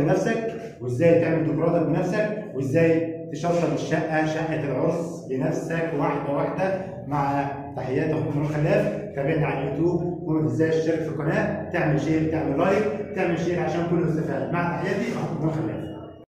بنفسك وازاي تعمل ديكوراتك بنفسك وازاي تشطب الشقه شقه العرس لنفسك واحده واحده مع تحيات اخوك نور خلاف تابعنا على اليوتيوب وما تنساش تشترك في القناه تعمل شير تعمل لايك تعمل شير عشان كله يستفاد مع تحياتي اخوك نور خلاف